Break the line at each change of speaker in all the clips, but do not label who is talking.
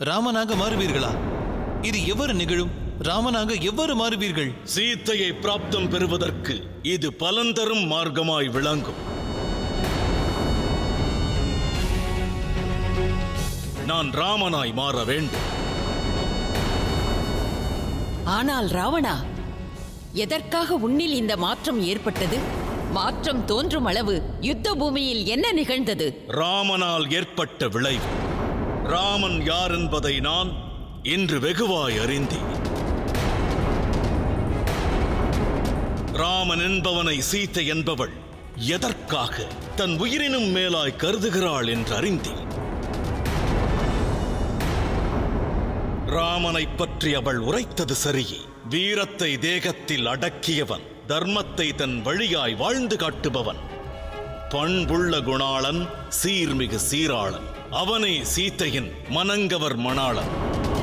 ராமனாக மாறுவீர்களா இது எவ்வாறு நிகழும் ராமனாக எவ்வாறு மாறுவீர்கள்
சீத்தையை பிராப்தம் பெறுவதற்கு இது பலன் தரும் மார்க்கமாய் விளங்கும் நான் ராமனாய் மாற வேண்டும்
ஆனால் ராவணா எதற்காக உன்னில் இந்த மாற்றம் ஏற்பட்டது மாற்றம் தோன்றும் அளவு யுத்த பூமியில் என்ன நிகழ்ந்தது
ராமனால் ஏற்பட்ட விளைவு ராமன் யார் என்பதை நான் இன்று வெகுவாய் அறிந்தேன் ராமன் என்பவனை சீத்தை என்பவள் எதற்காக தன் உயிரினும் மேலாய் கருதுகிறாள் என்று அறிந்தேன் ராமனைப் பற்றி அவள் உரைத்தது சரியே வீரத்தை தேகத்தில் அடக்கியவன் தர்மத்தை தன் வழியாய் வாழ்ந்து காட்டுபவன் பண்புள்ள குணாளன் சீர்மிகு சீராளன் அவனே சீத்தையின் மனங்கவர் மணாளன்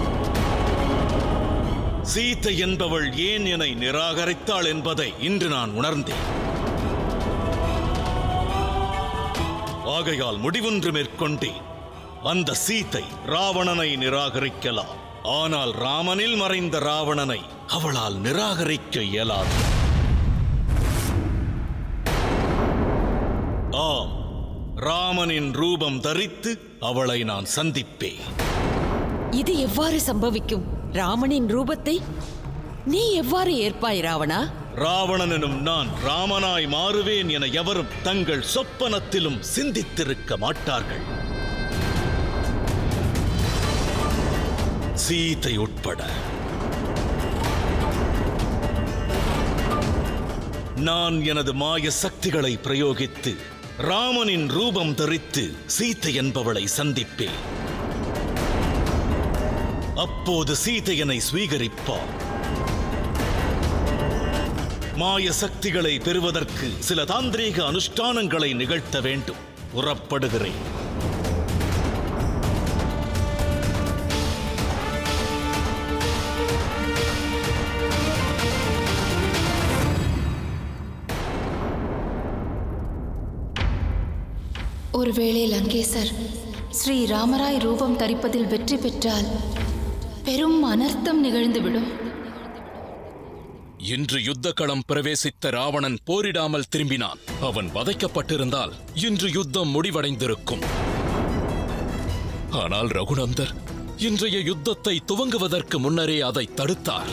சீத்தை என்பவள் ஏன் என்னை நிராகரித்தாள் என்பதை இன்று நான் உணர்ந்தேன் ஆகையால் முடிவொன்று மேற்கொண்டேன் அந்த சீத்தை ராவணனை நிராகரிக்கலாம் ஆனால் ராமனில் மறைந்த ராவணனை அவளால் நிராகரிக்க இயலாது ஆம் ராமனின் ரூபம் தரித்து அவளை நான் சந்திப்பேன்
இது எவ்வாறு சம்பவிக்கும் ராமனின் ரூபத்தை நீ எவ்வாறு ஏற்பாய் ராவணா
ராவணன் எனும் நான் ராமனாய் மாறுவேன் என எவரும் தங்கள் சொப்பனத்திலும் சிந்தித்திருக்க மாட்டார்கள் சீதை உட்பட நான் எனது மாய சக்திகளை பிரயோகித்து ராமனின் ரூபம் தரித்து சீதை என்பவளை சந்திப்பேன் அப்போது சீதையனை ஸ்வீகரிப்பார் மாய சக்திகளை பெறுவதற்கு சில தாந்திரீக அனுஷ்டானங்களை நிகழ்த்த வேண்டும் புறப்படுகிறேன்
ஒருவேளை லங்கேசர் ஸ்ரீ ராமராய் ரூபம் தரிப்பதில் வெற்றி பெற்றால் பெரும் அனர்த்தம் நிகழ்ந்துவிடும்
இன்று யுத்த களம் பிரவேசித்த ராவணன் போரிடாமல் திரும்பினான் அவன் வதைக்கப்பட்டிருந்தால் இன்று யுத்தம் முடிவடைந்திருக்கும் ஆனால் ரகுநந்தர் இன்றைய யுத்தத்தை துவங்குவதற்கு முன்னரே அதை தடுத்தார்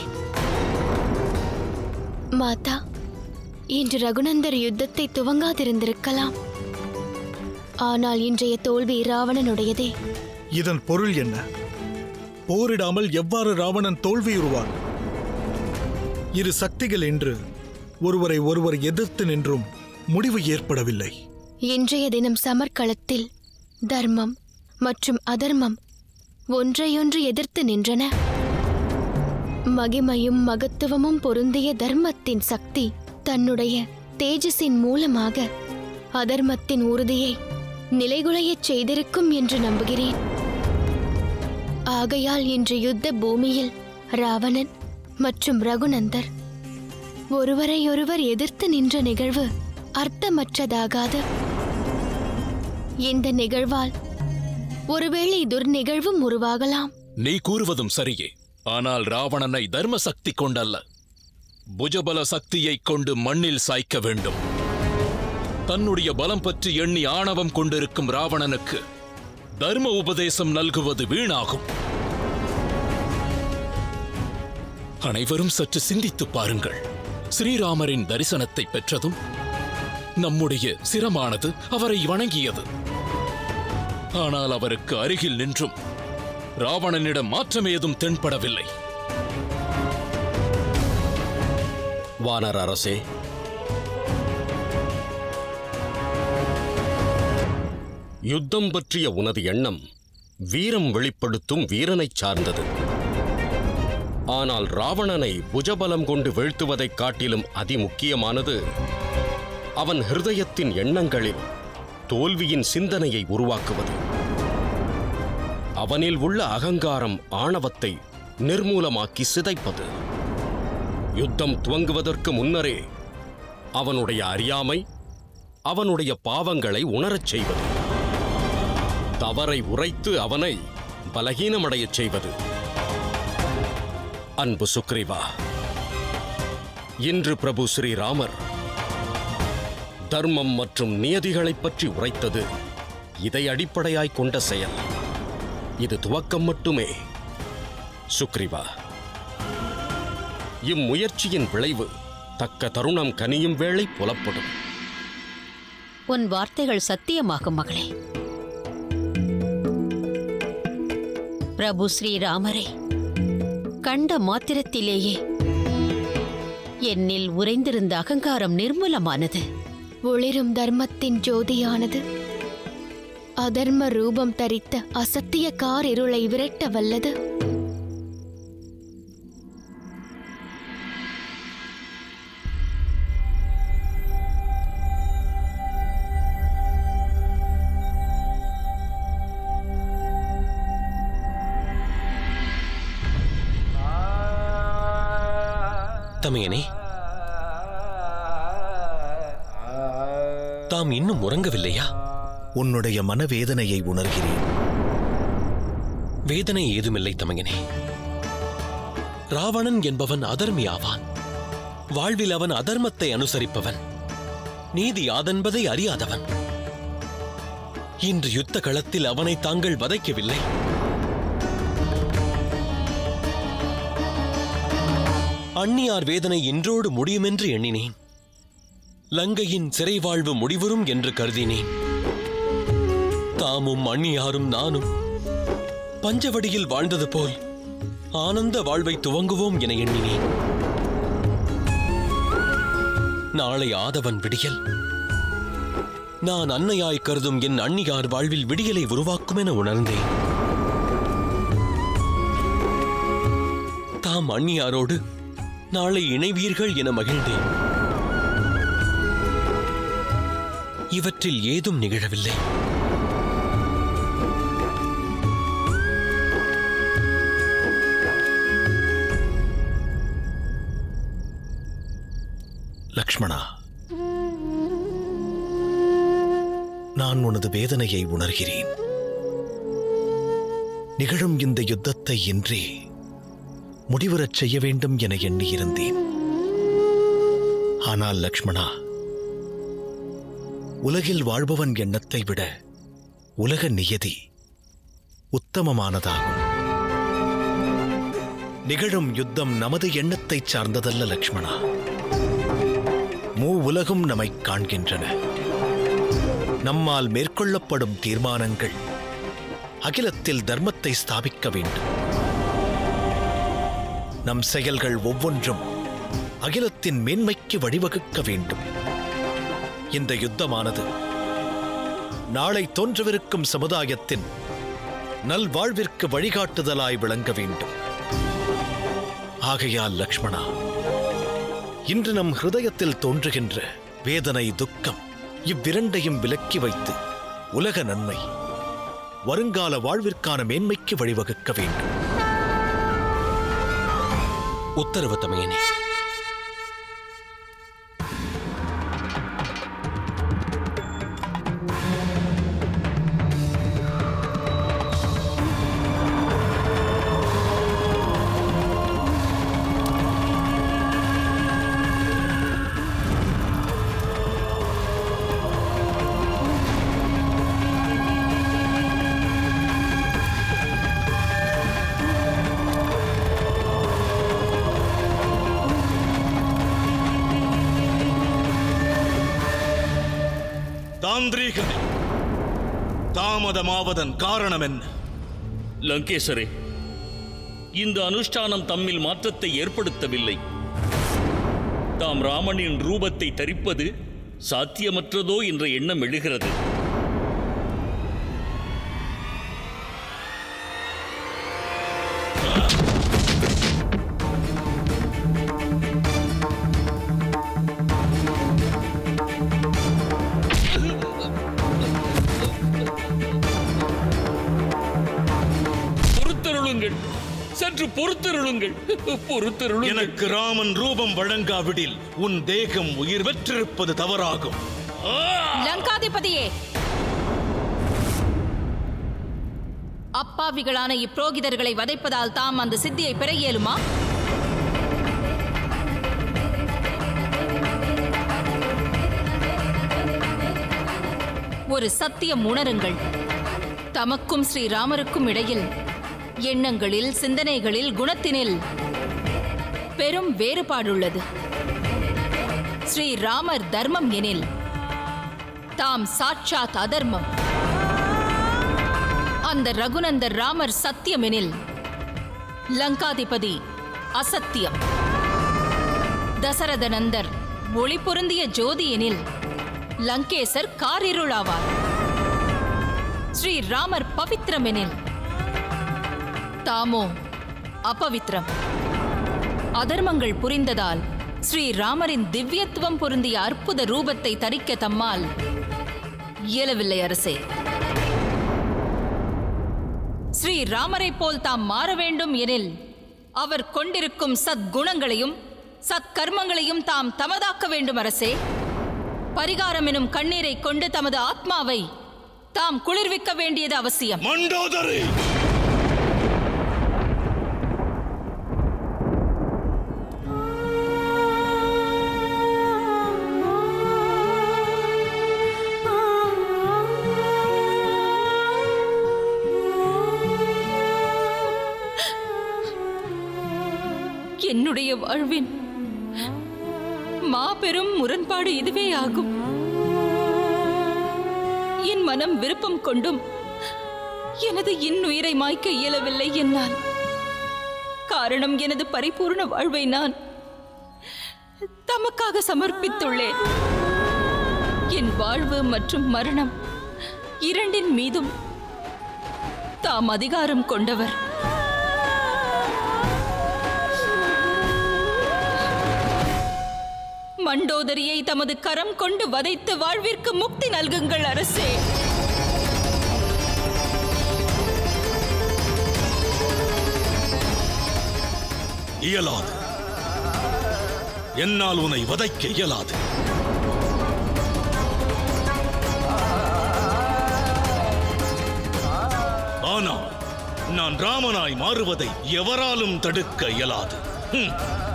மாதா இன்று ரகுநந்தர் யுத்தத்தை துவங்காதிருந்திருக்கலாம் ஆனால் இன்றைய தோல்வி ராவணனுடையதே
இதன் பொருள் என்ன போரிடாமல் எவ்வாறு ராவணன் தோல்வியுறுவான் இரு சக்திகள் என்று ஒருவரை ஒருவர் எதிர்த்து நின்றும் முடிவு ஏற்படவில்லை
இன்றைய தினம் சமர்க்களத்தில் தர்மம் மற்றும் அதர்மம் ஒன்றையொன்று எதிர்த்து நின்றன மகிமையும் மகத்துவமும் பொருந்திய தர்மத்தின் சக்தி தன்னுடைய தேஜஸின் மூலமாக அதர்மத்தின் உறுதியை நிலைகுலையச் செய்திருக்கும் என்று நம்புகிறேன் ஆகையால் இன்று யுத்த பூமியில் ராவணன் மற்றும் ரகுநந்தர் ஒருவரையொருவர் எதிர்த்து நின்ற நிகழ்வு அர்த்தமற்றதாகாது இந்த நிகழ்வால் ஒருவேளை துர்நிகழ்வும் உருவாகலாம்
நீ கூறுவதும் சரியே ஆனால் ராவணனை தர்ம சக்தி கொண்டல்ல புஜபல சக்தியைக் கொண்டு மண்ணில் சாய்க்க வேண்டும் தன்னுடைய பலம் பற்றி எண்ணி ஆணவம் கொண்டிருக்கும் ராவணனுக்கு தர்ம உபதேசம் நல்குவது வீணாகும் அனைவரும் சற்று சிந்தித்துப் பாருங்கள் ஸ்ரீராமரின் தரிசனத்தை பெற்றதும் நம்முடைய சிரமானது அவரை வணங்கியது ஆனால் அவருக்கு அருகில் நின்றும் ராவணனிடம் மாற்றம் ஏதும் தென்படவில்லை
வானர் அரசே யுத்தம் பற்றிய உனது எண்ணம் வீரம் வெளிப்படுத்தும் வீரனைச் சார்ந்தது ஆனால் ராவணனை புஜபலம் கொண்டு வீழ்த்துவதைக் காட்டிலும் அதிமுக்கியமானது அவன் ஹிருதயத்தின் எண்ணங்களில் தோல்வியின் சிந்தனையை உருவாக்குவது அவனில் உள்ள அகங்காரம் ஆணவத்தை நிர்மூலமாக்கி சிதைப்பது யுத்தம் துவங்குவதற்கு முன்னரே அவனுடைய அறியாமை அவனுடைய பாவங்களை உணரச் செய்வது தவறை உரைத்து அவனை பலகீனமடையச் செய்வது அன்பு சுக்ரீவா இன்று பிரபு ஸ்ரீராமர் தர்மம் மற்றும் நியதிகளைப் பற்றி உரைத்தது இதை அடிப்படையாய் கொண்ட செயல் இது துவக்கம் மட்டுமே சுக்ரீவா இம்முயற்சியின் விளைவு தக்க தருணம் கனியும் வேளை புலப்படும்
உன் வார்த்தைகள் சத்தியமாகும் மகளே பிரபு ஸ்ரீராமரை கண்ட மாத்திரத்திலேயே என்னில் உறைந்திருந்த அகங்காரம் நிர்மூலமானது
ஒளிரும் தர்மத்தின் ஜோதியானது அதர்ம ரூபம் தரித்த அசத்திய கார் இருளை விரட்ட வல்லது
தமையனே தாம் இன்னும் உறங்கவில்லையா
உன்னுடைய மனவேதனையை உணர்கிறேன்
வேதனை ஏதுமில்லை தமையனே ராவணன் என்பவன் அதர்மி ஆவான் வாழ்வில் அவன் அதர்மத்தை அனுசரிப்பவன் நீதி யாதென்பதை அறியாதவன் இன்று யுத்த களத்தில் அவனை தாங்கள் வதைக்கவில்லை அந்நியார் வேதனை இன்றோடு முடியுமென்று எண்ணினேன் லங்கையின் சிறை வாழ்வு முடிவுறும் என்று கருதினேன் தாமும் அந்நியாரும் நானும் பஞ்சவடியில் வாழ்ந்தது போல் ஆனந்த வாழ்வை துவங்குவோம் என எண்ணினேன் நாளை ஆதவன் விடியல் நான் அன்னையாய் கருதும் என் அன்னியார் வாழ்வில் விடியலை உருவாக்கும் என உணர்ந்தேன் தாம் அந்நியாரோடு நாளை இணைவீர்கள் என மகிழ்ந்தேன் இவற்றில் ஏதும் நிகழவில்லை
லக்ஷ்மணா நான் உனது வேதனையை உணர்கிறேன் நிகழும் இந்த யுத்தத்தை இன்றே முடிவுறச் செய்ய வேண்டும் என எண்ணியிருந்தேன் ஆனால் லக்ஷ்மணா உலகில் வாழ்பவன் எண்ணத்தை விட உலக நியதி உத்தமமானதாகும் நிகழும் யுத்தம் நமது எண்ணத்தைச் சார்ந்ததல்ல லக்ஷ்மணா மூ உலகும் நம்மை காண்கின்றன நம்மால் மேற்கொள்ளப்படும் தீர்மானங்கள் அகிலத்தில் தர்மத்தை ஸ்தாபிக்க வேண்டும் நம் செயல்கள் ஒவ்வொன்றும் அகிலத்தின் மேன்மைக்கு வழிவகுக்க வேண்டும் இந்த யுத்தமானது நாளை தோன்றவிருக்கும் சமுதாயத்தின் நல்வாழ்விற்கு வழிகாட்டுதலாய் விளங்க வேண்டும் ஆகையால் லக்ஷ்மணா இன்று நம் ஹிருதயத்தில் தோன்றுகின்ற வேதனை துக்கம் இவ்விரண்டையும் விலக்கி வைத்து உலக நன்மை வருங்கால வாழ்விற்கான மேன்மைக்கு வழிவகுக்க வேண்டும்
உத்தரவு தமையனே
தாந்திரீகனே தாமதமாவதன் காரணம் என்ன
லங்கேசரே இந்த அனுஷ்டானம் தம்மில் மாற்றத்தை ஏற்படுத்தவில்லை தாம் ராமனின் ரூபத்தை தரிப்பது சாத்தியமற்றதோ என்ற எண்ணம் எழுகிறது பொறுத்தருளுங்கள் சற்று பொறுத்தருளுங்கள் பொறுத்தருளுங்கள்
எனக்கு ராமன் ரூபம் வழங்காவிடில் உன் தேகம் உயிர் பெற்றிருப்பது தவறாகும்
லங்காதிபதியே
அப்பாவிகளான இப்புரோகிதர்களை வதைப்பதால் தாம் அந்த சித்தியை பெற இயலுமா ஒரு சத்தியம் உணருங்கள் தமக்கும் ஸ்ரீராமருக்கும் இடையில் எண்ணங்களில் சிந்தனைகளில் குணத்தினில் பெரும் வேறுபாடுள்ளது ஸ்ரீராமர் தர்மம் எனில் தாம் சாட்சாத் அதர்மம் அந்த ரகுநந்தர் ராமர் சத்தியம் எனில் லங்காதிபதி அசத்தியம் தசரத நந்தர் ஒளி பொருந்திய ஜோதி எனில் லங்கேசர் காரிருளாவார் ஸ்ரீராமர் பவித்ரம் எனில் தாமோ அபவித்ரம் அதர்மங்கள் புரிந்ததால் ஸ்ரீராமரின் திவ்யத்துவம் பொருந்திய அற்புத ரூபத்தை தரிக்க தம்மால் இயலவில்லை அரசே ஸ்ரீராமரை போல் தாம் மாற வேண்டும் எனில் அவர் கொண்டிருக்கும் சத்குணங்களையும் சத்கர்மங்களையும் தாம் தமதாக்க வேண்டும் அரசே பரிகாரம் எனும் கண்ணீரை கொண்டு தமது ஆத்மாவை தாம் குளிர்விக்க வேண்டியது அவசியம்
மண்டோதரி
என்னுடைய வாழ்வின் மாபெரும் முரண்பாடு இதுவே ஆகும் என் மனம் விருப்பம் கொண்டும் எனது இன்னுயிரை மாய்க்க இயலவில்லை என்னால் காரணம் எனது பரிபூர்ண வாழ்வை நான் தமக்காக சமர்ப்பித்துள்ளேன் என் வாழ்வு மற்றும் மரணம் இரண்டின் மீதும் தாம் அதிகாரம் கொண்டவர் மண்டோதரியை தமது கரம் கொண்டு வதைத்து வாழ்விற்கு முக்தி நல்குங்கள் அரசே
இயலாது என்னால் உன்னை வதைக்க இயலாது ஆனால் நான் ராமனாய் மாறுவதை எவராலும் தடுக்க இயலாது ஹம்.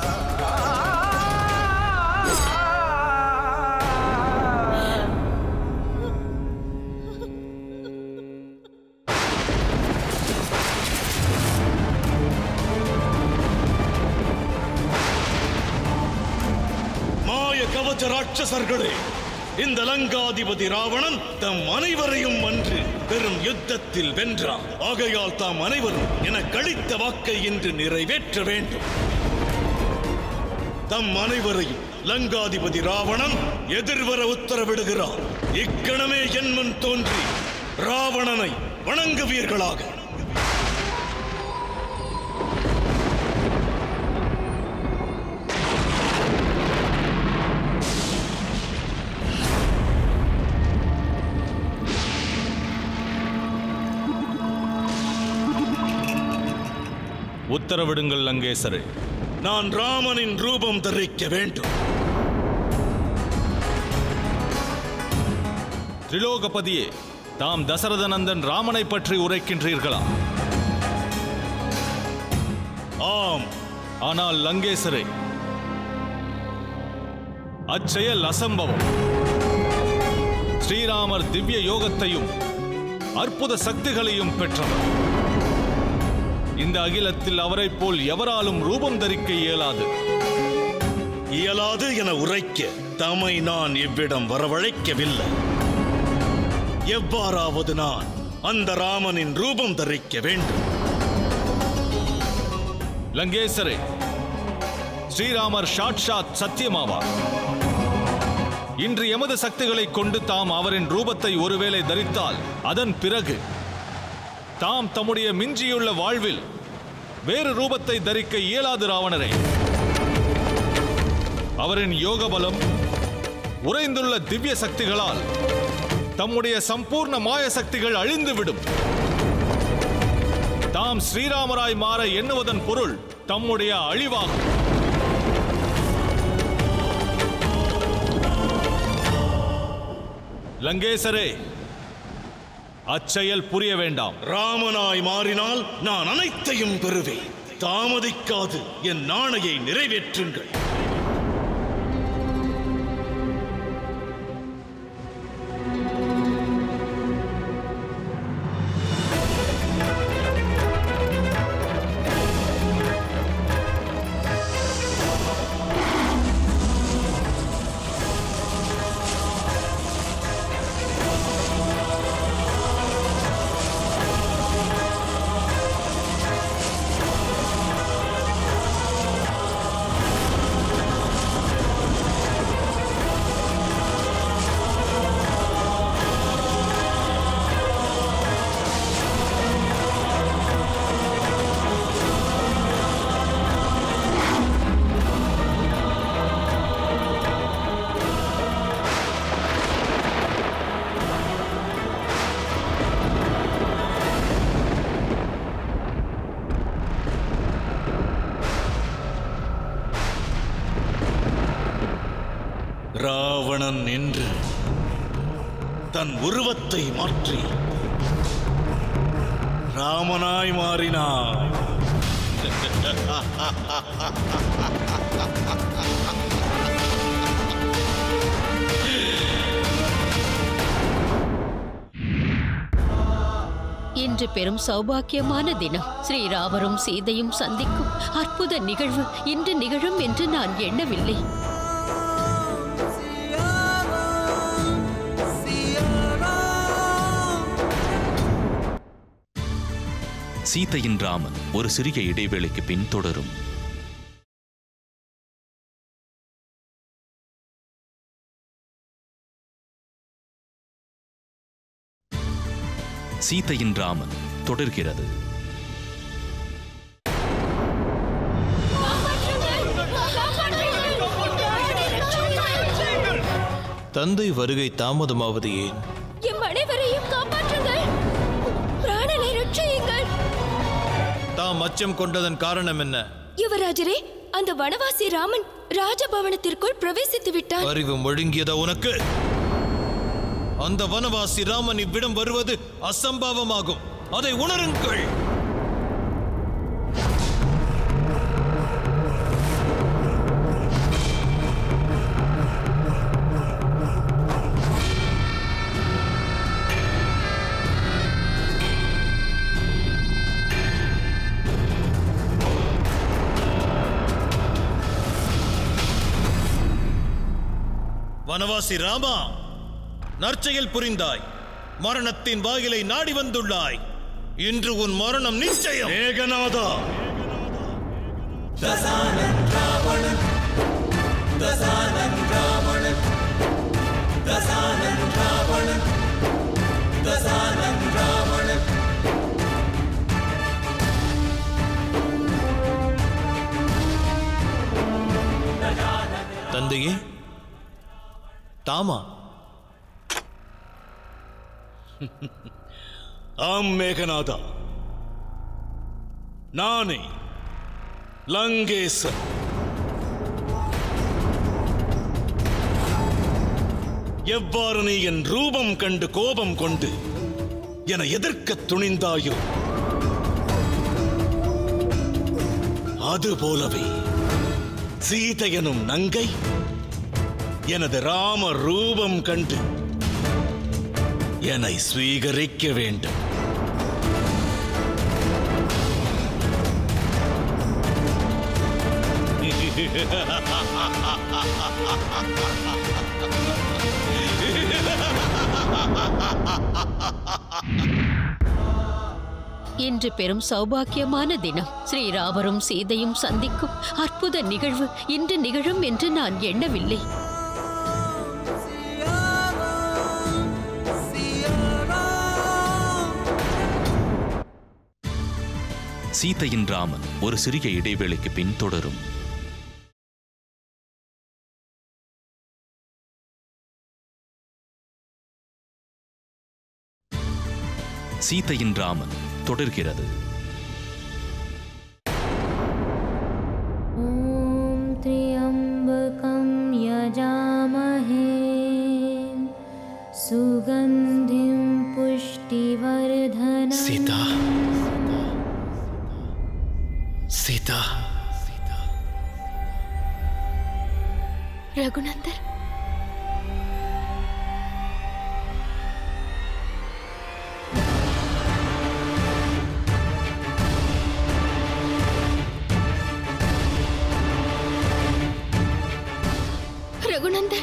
மாய கவச்ச ராட்சசர்களே இந்த லங்காதிபதி ராவணன் தம் அனைவரையும் அன்று பெரும் யுத்தத்தில் வென்றான் ஆகையால் தாம் அனைவரும் என கழித்த வாக்கை இன்று நிறைவேற்ற வேண்டும் தம் அனைவரையும் லங்காதிபதி ராவணன் எதிர்வர உத்தரவிடுகிறார் இக்கணமே என் முன் தோன்றி ராவணனை வணங்குவீர்களாக
உத்தரவிடுங்கள் லங்கேசரே
நான் ராமனின் ரூபம் தரிக்க வேண்டும்
திரிலோகபதியே தாம் தசரதநந்தன் ராமனை பற்றி உரைக்கின்றீர்களா
ஆம்
ஆனால் லங்கேசரே அச்செயல் அசம்பவம் ஸ்ரீராமர் திவ்ய யோகத்தையும் அற்புத சக்திகளையும் பெற்றவர் இந்த அகிலத்தில் அவரைப் போல் எவராலும் ரூபம் தரிக்க இயலாது
இயலாது என உரைக்க தமை நான் இவ்விடம் வரவழைக்கவில்லை எவ்வாறாவது நான் அந்த ராமனின் ரூபம் தரிக்க வேண்டும்
லங்கேசரே ஸ்ரீராமர் சாட்சாத் சத்தியமாவார் இன்று எமது சக்திகளை கொண்டு தாம் அவரின் ரூபத்தை ஒருவேளை தரித்தால் அதன் பிறகு தாம் தம்முடைய மிஞ்சியுள்ள வாழ்வில் வேறு ரூபத்தை தரிக்க இயலாது ராவணரே அவரின் யோக பலம் உறைந்துள்ள திவ்ய சக்திகளால் தம்முடைய சம்பூர்ண மாய சக்திகள் அழிந்துவிடும் தாம் ஸ்ரீராமராய் மாற எண்ணுவதன் பொருள் தம்முடைய அழிவாகும் லங்கேசரே அச்செயல் புரிய வேண்டாம்
ராமனாய் மாறினால் நான் அனைத்தையும் பெறுவேன் தாமதிக்காது என் நாணையை நிறைவேற்றுங்கள் ராவணன் என்று தன் உருவத்தை மாற்றி ராமனாய் மாறினான்
இன்று பெரும் சௌபாக்கியமான தினம் ஸ்ரீராமரும் சீதையும் சந்திக்கும் அற்புத நிகழ்வு இன்று நிகழும் என்று நான் எண்ணவில்லை
சீதையின் ராமன் ஒரு சிறிய இடைவேளைக்கு பின் தொடரும் சீதையின் ராமன் தொடர்கிறது
தந்தை வருகை தாமதமாவது ஏன்
எம் அனைவரையும் காப்பாற்றுங்கள் பிராணனை ரட்சியுங்கள்
தாம் அச்சம் கொண்டதன் காரணம் என்ன
யுவராஜரே அந்த வனவாசி ராமன் ராஜபவனத்திற்குள் பிரவேசித்து விட்டார்
அறிவு ஒழுங்கியதா உனக்கு அந்த வனவாசி ராமன் இவ்விடம் வருவது அசம்பாவமாகும் அதை உணருங்கள் வனவாசி ராமா நற்செயல் புரிந்தாய் மரணத்தின் வாயிலை நாடி வந்துள்ளாய் இன்று உன் மரணம் நிச்சயம்
மேகநாதா
தந்தையே தாமா
ஆம் மேகநாதா நானே லங்கேசன் எவ்வாறு நீ என் ரூபம் கண்டு கோபம் கொண்டு என எதிர்க்கத் துணிந்தாயோ அதுபோலவே சீதையனும் நங்கை எனது ராம ரூபம் கண்டு என்னை ஸ்வீகரிக்க வேண்டும்
இன்று பெரும் சௌபாக்கியமான தினம் ஸ்ரீராமரும் சீதையும் சந்திக்கும் அற்புத நிகழ்வு இன்று நிகழும் என்று நான் எண்ணவில்லை
சீதையின் ராமன் ஒரு சிறிய இடைவேளைக்கு பின் தொடரும் சீதையின் ராமன் தொடர்கிறது
ॐ त्र्यम्बकं यजामहे सुगन्धिं पुष्टिवर्धनम्
சீதா
ரகுநந்தர் ரகுநந்தர்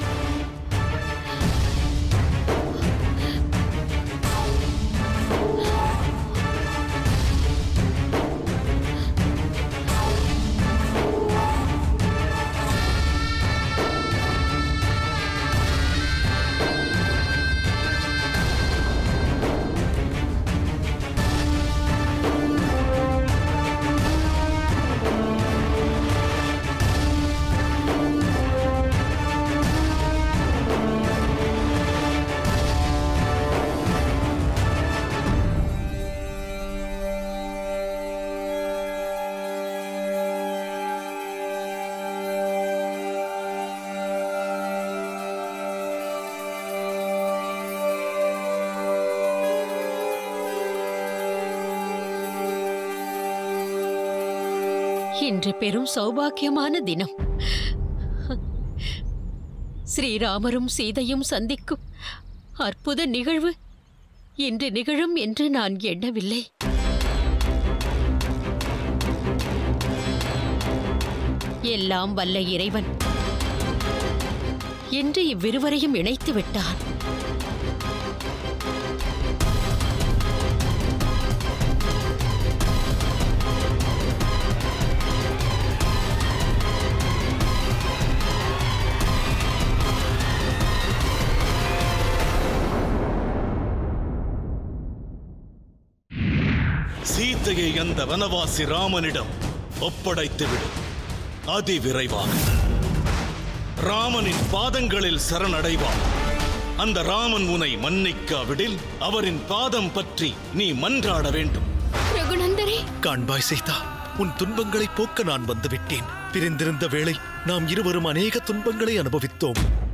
இன்று பெரும் சௌபாக்கியமான தினம் ஸ்ரீராமரும் சீதையும் சந்திக்கும் அற்புத நிகழ்வு இன்று நிகழும் என்று நான் எண்ணவில்லை எல்லாம் வல்ல இறைவன் என்று இவ்விருவரையும் இணைத்து விட்டான்
சீதையை அந்த வனவாசி ராமனிடம் ஒப்படைத்துவிடு அதிவிரைவாக ராமனின் பாதங்களில் சரணடைவான் அந்த ராமன் உன்னை மன்னிக்காவிடில் அவரின் பாதம் பற்றி நீ மன்றாட வேண்டும்
ரகுநந்தரே
காண்பாய் சீதா உன் துன்பங்களை போக்க நான் வந்துவிட்டேன் பிரிந்திருந்த வேளை நாம் இருவரும் அநேக துன்பங்களை அனுபவித்தோம்